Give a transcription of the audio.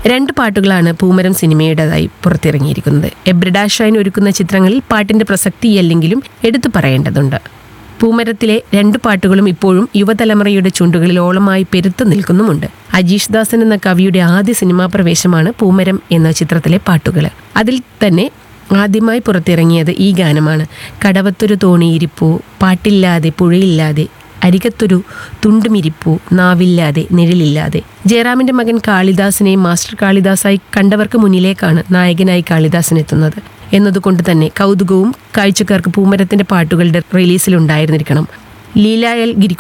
രണ്ട് പാട്ടുകളാണ് പൂമരം സിനിമയുടേതായി പുറത്തിറങ്ങിയിരിക്കുന്നത് എബ്രിഡ ഷൈൻ ഒരുക്കുന്ന ചിത്രങ്ങളിൽ പാട്ടിന്റെ പ്രസക്തി അല്ലെങ്കിലും എടുത്തു പറയേണ്ടതുണ്ട് പൂമരത്തിലെ രണ്ട് പാട്ടുകളും ഇപ്പോഴും യുവതലമുറയുടെ ചുണ്ടുകളിൽ ഓളമായി പെരുത്തു നിൽക്കുന്നുമുണ്ട് അജീഷ് ദാസൻ എന്ന കവിയുടെ ആദ്യ സിനിമാ പ്രവേശമാണ് പൂമരം എന്ന ചിത്രത്തിലെ പാട്ടുകൾ അതിൽ തന്നെ ആദ്യമായി പുറത്തിറങ്ങിയത് ഈ ഗാനമാണ് കടവത്തൊരു തോണിയിരിപ്പു പാട്ടില്ലാതെ പുഴയില്ലാതെ അരികത്തൊരു തുണ്ടുമിരിപ്പു നാവില്ലാതെ നിഴലില്ലാതെ ജയറാമിന്റെ മകൻ കാളിദാസിനെ മാസ്റ്റർ കാളിദാസായി കണ്ടവർക്ക് മുന്നിലേക്കാണ് നായകനായി കാളിദാസൻ എത്തുന്നത് എന്നതുകൊണ്ട് തന്നെ കൗതുകവും കാഴ്ചക്കാർക്ക് പൂമരത്തിന്റെ പാട്ടുകളുടെ റിലീസിലുണ്ടായിരുന്നിരിക്കണം ലീലായൽ ഗിരി